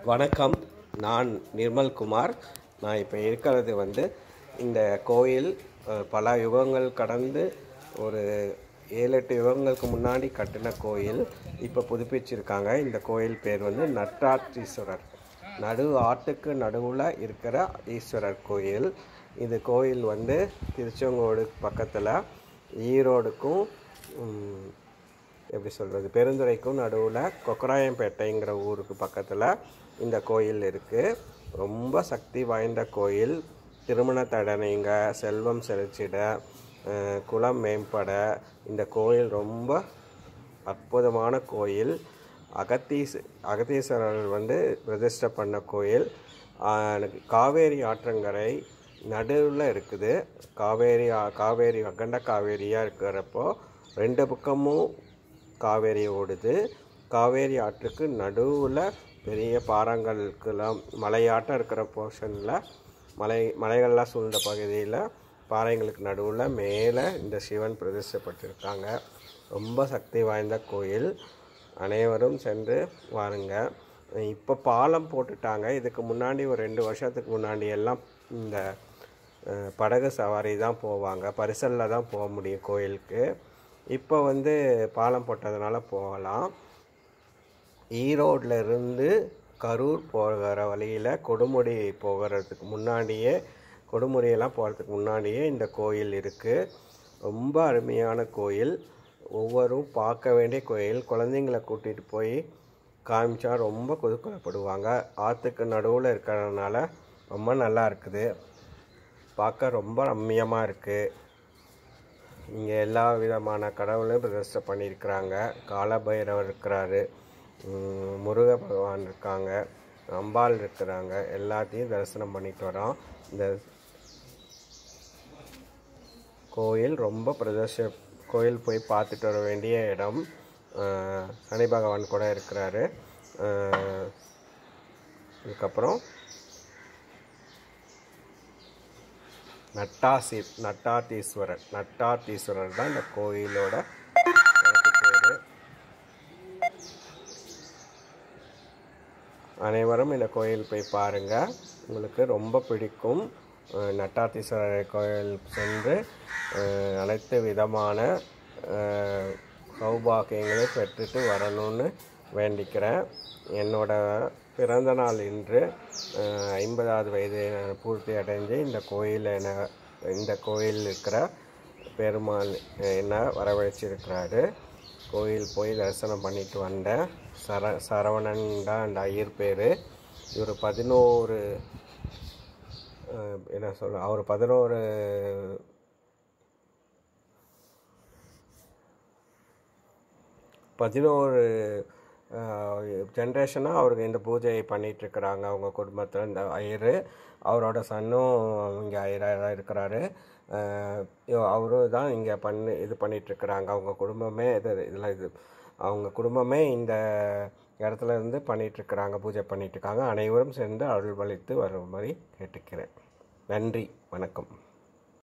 வணக்கம் நான் நிர்மல்குமார் நான் இப்போ இருக்கிறது வந்து இந்த கோயில் அஹ், பல யுகங்கள் கடந்து ஒரு ஏழு எட்டு யுகங்களுக்கு முன்னாடி கட்டின கோயில் இப்போ புதுப்பிச்சிருக்காங்க இந்த கோயில் பேர் வந்து நட்டாற்றீஸ்வரர் நடு ஆட்டுக்கு நடுவில் இருக்கிற ஈஸ்வரர் கோயில் இது கோயில் வந்து திருச்செங்கோடு பக்கத்தில் ஈரோடுக்கும் ம், எப்படி சொல்கிறது பெருந்துறைக்கும் நடுவில் கொக்கராயம்பேட்டைங்கிற ஊருக்கு பக்கத்தில் இந்த கோயில் இருக்குது ரொம்ப சக்தி வாய்ந்த கோயில் திருமண தடனைங்க செல்வம் செழிச்சிட அஹ், குலம் மேம்பட இந்த கோயில் ரொம்ப அற்புதமான கோயில் அகத்தீஸ் அகத்தீஸ்வரர் வந்து பிரதிஷ்டை பண்ண கோயில் ஆஹ், காவேரி ஆற்றங்கரை நடுவில் இருக்குது காவேரி ஆ- காவேரி அகண்ட காவேரியாக இருக்கிறப்போ ரெண்டு பக்கமும் காவேரி ஓடுது காவேரி ஆற்றுக்கு நடுவில் பெரிய பாறாங்கல்கெல்லாம் மலையாட்டம் இருக்கிற போர்ஷனில் மலை மலைகள்லாம் சூழ்ந்த பகுதியில் பாறைங்களுக்கு நடுவில் மேலே இந்த சிவன் பிரதிஷ்டப்பட்டிருக்காங்க ரொம்ப சக்தி வாய்ந்த கோயில் அனைவரும் சென்று வாருங்க இப்போ பாலம் போட்டுட்டாங்க இதுக்கு முன்னாடி ஒரு ரெண்டு வருஷத்துக்கு முன்னாடி எல்லாம் இந்த அஹ், படகு சவாரி தான் போவாங்க பரிசலில் தான் போக முடியும் கோயிலுக்கு இப்போ வந்து பாலம் போட்டதுனால போகலாம் ஈரோட்ல இருந்து கரூர் போகிற வழியில் கொடுமுடி போகிறதுக்கு முன்னாடியே கொடுமுடியெல்லாம் போகிறதுக்கு முன்னாடியே இந்த கோயில் இருக்குது ரொம்ப அருமையான கோயில் ஒவ்வொரும் பார்க்க வேண்டிய கோயில் குழந்தைங்கள கூட்டிகிட்டு போய் காமிச்சா ரொம்ப குதூகலப்படுவாங்க ஆற்றுக்கு நடுவில் இருக்கிறதுனால ரொம்ப நல்லா இருக்குது பார்க்க ரொம்ப ரம்மியமாக இருக்குது இங்கே எல்லா விதமான கடவுளையும் பிரதிஷ்டை பண்ணியிருக்கிறாங்க காலபைரவர் இருக்கிறாரு உம், முருக பகவான் இருக்காங்க அம்பாள் இருக்கிறாங்க எல்லாத்தையும் தரிசனம் பண்ணிட்டு வரோம் இந்த கோயில் ரொம்ப பிரதர்ஷ கோயில் போய் பார்த்துட்டு வர வேண்டிய இடம் அஹ், சனி பகவான் கூட இருக்கிறாரு அஹ், இதுக்கப்புறம் நட்டாசி நட்டாத்தீஸ்வரர் நட்டாத்தீஸ்வரர் தான் இந்த கோயிலோட பேர் அனைவரும் இந்த கோயில் போய் பாருங்க உங்களுக்கு ரொம்ப பிடிக்கும் அஹ் நட்டாத்தீஸ்வரர் கோயில் சென்று அஹ் அனைத்து விதமான அஹ், சௌபாக்கியங்களை பெற்றுட்டு வரணும்னு வேண்டிக்கிறேன் என்னோட பிறந்த நாள் இன்று அஹ், ஐம்பதாவது வயது நான் பூர்த்தி அடைஞ்சு இந்த கோயில் என இந்த கோயில் இருக்கிற பெருமாள் என்ன வரவழைச்சிருக்கிறாரு கோயில் போய் தரிசனம் பண்ணிட்டு வந்தேன் சர சரவணன் தான் அந்த ஐயர் பேர் இவர் பதினோரு அஹ், என்ன சொல்ல அவர் பதினோரு பதினோரு ஜென்ரேஷனாக அவருக்கு இந்த பூஜையை பண்ணிட்டு இருக்கிறாங்க அவங்க குடும்பத்தில் இந்த ஐயர் அவரோட சன்னும் இங்கே ஐயராக தான் இருக்கிறாரு அவரும் தான் இங்கே பண்ணி இது பண்ணிட்டு இருக்கிறாங்க அவங்க குடும்பமே இது இதில் இது அவங்க குடும்பமே இந்த இடத்துல இருந்து பண்ணிட்டு இருக்கிறாங்க பூஜை பண்ணிட்டு இருக்காங்க அனைவரும் சேர்ந்து அருள்வளித்து வரும்படி கேட்டுக்கிறேன் நன்றி வணக்கம்